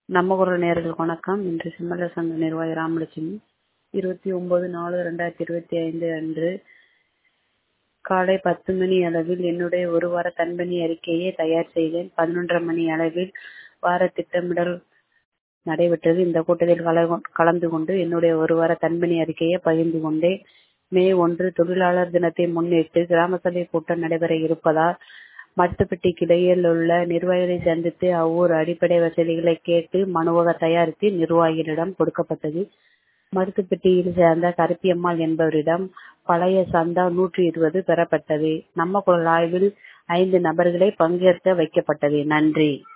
நம்ம குரல் நேயர்களுக்கு வணக்கம் இன்று சிம்மல சங்க நிர்வாகி ராமலட்சுமி இருபத்தி ஒன்பது நாலு ரெண்டாயிரத்தி இருபத்தி ஐந்து அன்று காலை பத்து மணி அளவில் என்னுடைய ஒரு வார தன்பணி அறிக்கையை தயார் செய்தேன் பதினொன்றரை மணி அளவில் வார திட்டமிடல் நடைபெற்றது இந்த கூட்டத்தில் கல- கலந்து கொண்டு என்னுடைய ஒரு வார தன்பணி அறிக்கையை பகிர்ந்து கொண்டேன் மே ஒன்று தொழிலாளர் தினத்தை முன்னிட்டு கிராம சபை கூட்டம் நடைபெற இருப்பதால் மத்துப்பட்டி கிளையில் உள்ள நிர்வாகிகளை சந்தித்து அவ்வூர் அடிப்படை வசதிகளை கேட்டு மனுவக தயாரித்து நிர்வாகிகளிடம் கொடுக்கப்பட்டது மருத்துப்பட்டியில் சேர்ந்த கருப்பியம்மாள் என்பவரிடம் பழைய சந்தா நூற்றி இருபது பெறப்பட்டது நம்ம குரல் ஆய்வில் ஐந்து நபர்களை பங்கேற்க வைக்கப்பட்டது நன்றி